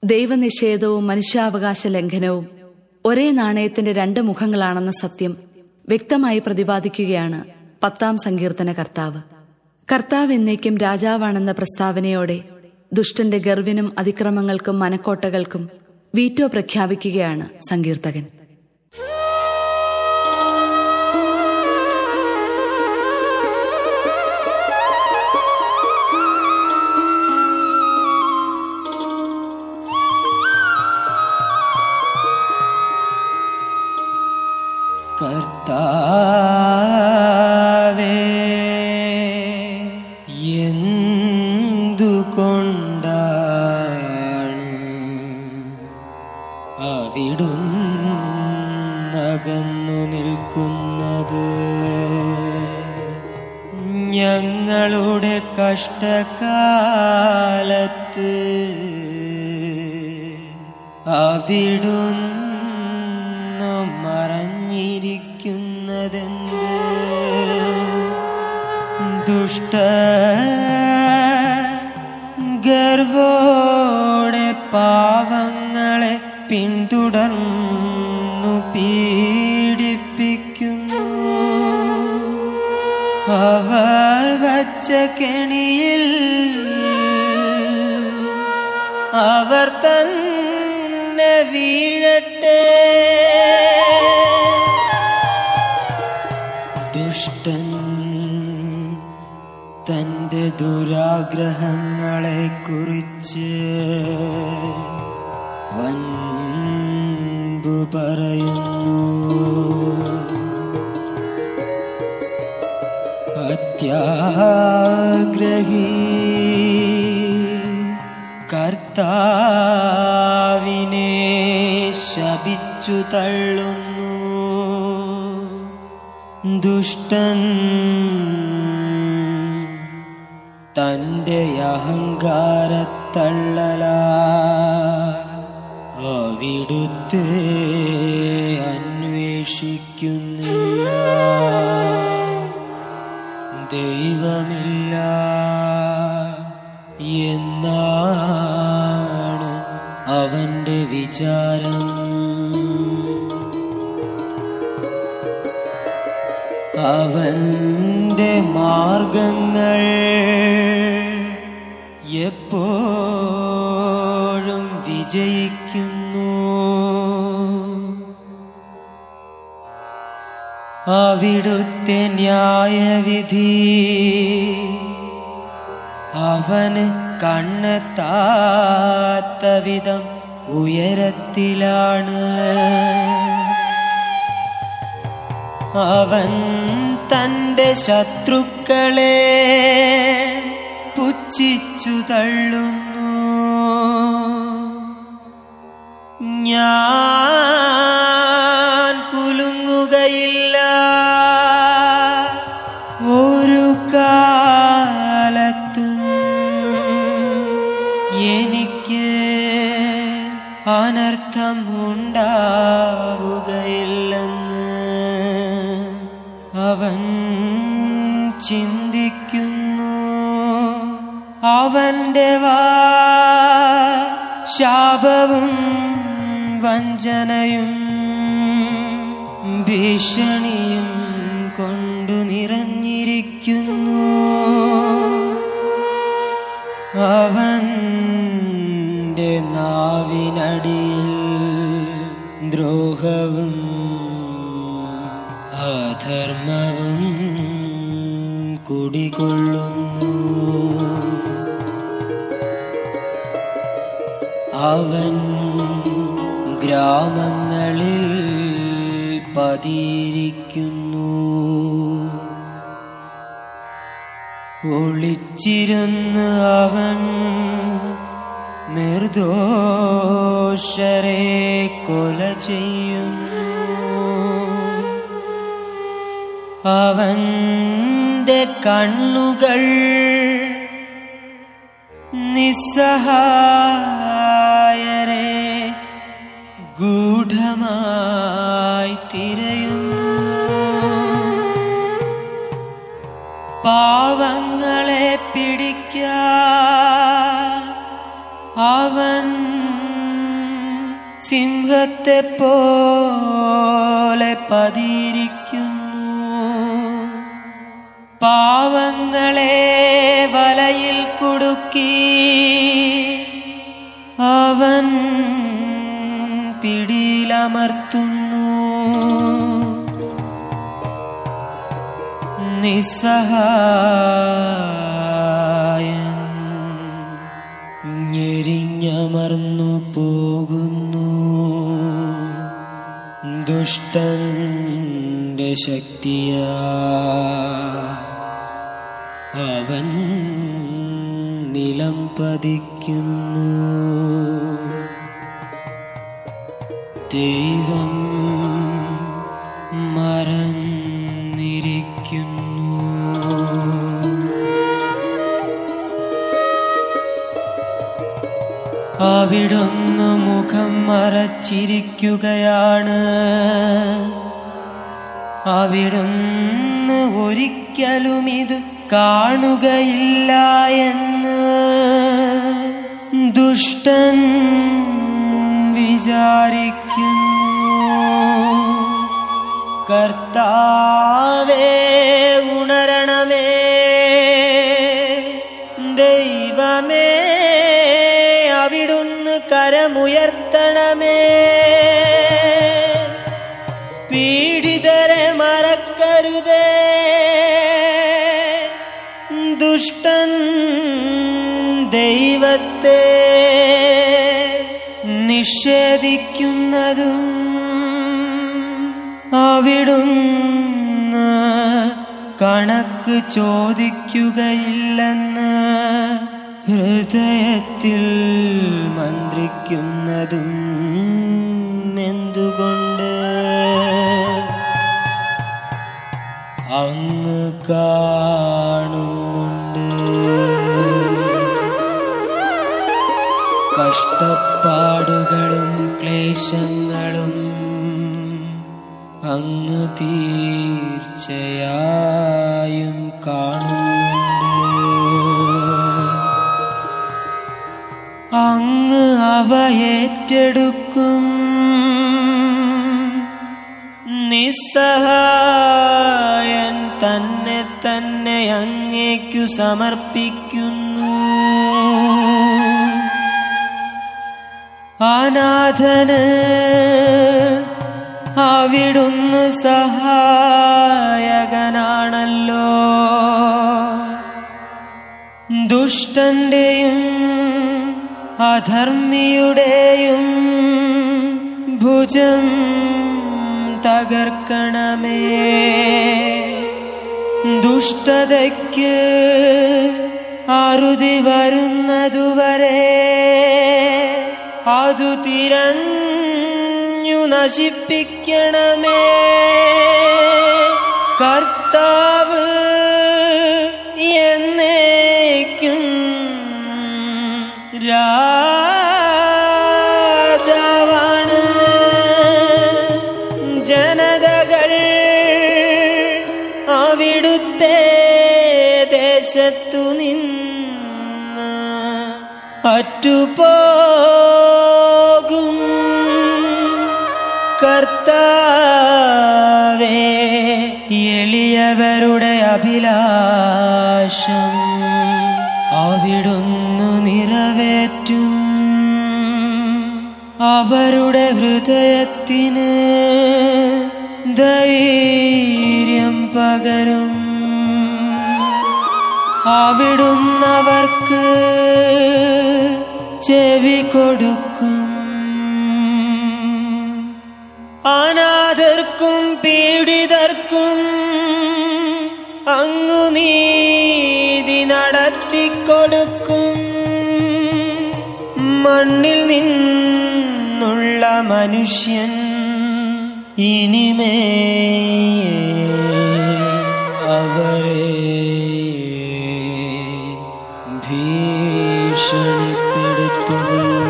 ദൈവനിഷേധവും മനുഷ്യാവകാശ ലംഘനവും ഒരേ നാണയത്തിന്റെ രണ്ട് മുഖങ്ങളാണെന്ന സത്യം വ്യക്തമായി പ്രതിപാദിക്കുകയാണ് പത്താം സങ്കീർത്തന കർത്താവ് കർത്താവ് എന്നേക്കും രാജാവാണെന്ന പ്രസ്താവനയോടെ ദുഷ്ടന്റെ ഗർവിനും അതിക്രമങ്ങൾക്കും മനക്കോട്ടകൾക്കും വീറ്റോ പ്രഖ്യാപിക്കുകയാണ് സങ്കീർത്തകൻ കർത്താവേ എന്തുകൊണ്ടാണ് അവിടുന്നകന്നു നിൽക്കുന്നത് ഞങ്ങളുടെ കഷ്ടകാലത്ത് അവിടുന്ന് മറഞ്ഞിരിക്കുന്നതെന്ത് ദുഷ്ട ഗർവോടെ പാവങ്ങളെ പിന്തുടർന്നു പീഡിപ്പിക്കുന്നു അവർ വച്ച കെണിയിൽ അവർ തന്നെ വീഴട്ടെ ദുഷ്ടൻ തന്റെ ദുരാഗ്രഹങ്ങളെ കുറിച്ച് വൻപു പറയുന്നു അത്യാഗ്രഹി കർത്താവിനെ ശപിച്ചു തള്ളുന്നു ദുഷ്ടൻ തന്റെ അഹങ്കാരത്തള്ളല അവിടുത്തെ അന്വേഷിക്കുന്നില്ല ദൈവമില്ല എന്നാണ് അവന്റെ വിചാരം അവന്റെ മാർഗങ്ങൾ എപ്പോഴും വിജയിക്കുന്നു അവിടുത്തെ ന്യായവിധി അവന് കണ്ണെത്താത്ത വിധം ഉയരത്തിലാണ് അവൻ തന്റെ ശത്രുക്കളെ പുച്ഛിച്ചു തള്ളുന്നു ഞാൻ കുലുങ്ങുകയില്ല ഒരു കാലത്തും എനിക്ക് അനർത്ഥം ഉണ്ടാവുകയില്ലെന്ന് അവൻ ചിന്തിക്കുന്നു അവന്റെ വാ ശാപവും വഞ്ചനയും ഭീഷണിയും കൊണ്ടു നിറഞ്ഞിരിക്കുന്നു അവന്റെ നാവിനടിയിൽ ദ്രോഹവും അധർമ്മവും കുടികൊള്ളുന്നു അവൻ ഗ്രാമങ്ങളിൽ പതിയിരിക്കുന്നു ഒളിച്ചിരുന്ന് അവൻ നിർദോഷരെ കൊല ചെയ്യുന്നു അവന്റെ കണ്ണുകൾ നിസ്സഹായരെ ഗൂഢമായി തിരയുന്നു പാവങ്ങളെ പിടിക്കാൻ അവൻ സിംഹത്തെ പോലെ പതിയിരിക്കുന്നു പാവങ്ങളെ വലയിൽ കുടുക്കി അവൻ പിടിയിലമർത്തുന്നു നിസ്സഹായൻ ഞെരിഞ്ഞമർന്നു പോകുന്നു ദുഷ്ടന്റെ ശക്തിയാ അവൻ നിലം പതിക്കുന്നു ദൈവം മറന്നിരിക്കുന്നു അവിടുന്ന് മുഖം മറച്ചിരിക്കുകയാണ് അവിടുന്ന് ഒരിക്കലും ഇത് കാണുകയില്ല എന്ന് ദുഷ്ടൻ വിചാരിക്കുന്നു കർത്താവേ ഉണരണമേ ദൈവമേ അവിടുന്ന് കരമുയർത്തണമേ പീഡിതരെ മറക്കരുതേ ദുഷ്ടൻ ദൈവത്തെ നിഷേധിക്കുന്നതും അവിടുന്ന് കണക്ക് ചോദിക്കുകയില്ലെന്ന് ഹൃദയത്തിൽ മന്ത്രിക്കുന്നതും എന്തുകൊണ്ട് അങ്ങ് കാണുന്നുണ്ട് കഷ്ടപ്പാടുകളും ക്ലേശങ്ങളും അങ്ങ് തീർച്ചയായും കാണുന്നുണ്ട് അങ്ങ് അവ ഏറ്റെടുക്കും നിസ്സഹായൻ തന്നെ തന്നെ അങ്ങേക്കു സമർപ്പിക്കുന്നു അനാഥന് അവിടുന്ന് സഹായകനാണല്ലോ ദുഷ്ടന്റെയും അധർമ്മിയുടെയും ഭുജം തകർക്കണമേ ദുഷ്ടതയ്ക്ക് അറുതി വരുന്നതുവരെ അതു തിരഞ്ഞു നശിപ്പിക്കണമേ കർത്താവ് എന്നേക്കും രാജാവാണ് ജനതകൾ അവിടുത്തെ ദേശത്തു നിന്ന് അറ്റുപോകും കർത്താവേ എളിയവരുടെ അഭിലാഷം അവിടുന്ന് നിറവേറ്റും അവരുടെ ഹൃദയത്തിന് ധൈര്യം പകരും അവിടുന്നവർക്ക് ചെവി കൊടുക്കും അനാഥർക്കും പീഡിതർക്കും അങ്ങു നീതി നടത്തിക്കൊടുക്കും മണ്ണിൽ നിന്നുള്ള മനുഷ്യൻ ഇനിമേ അവരെ ഭീഷണിപ്പെടുത്തുകയില്ല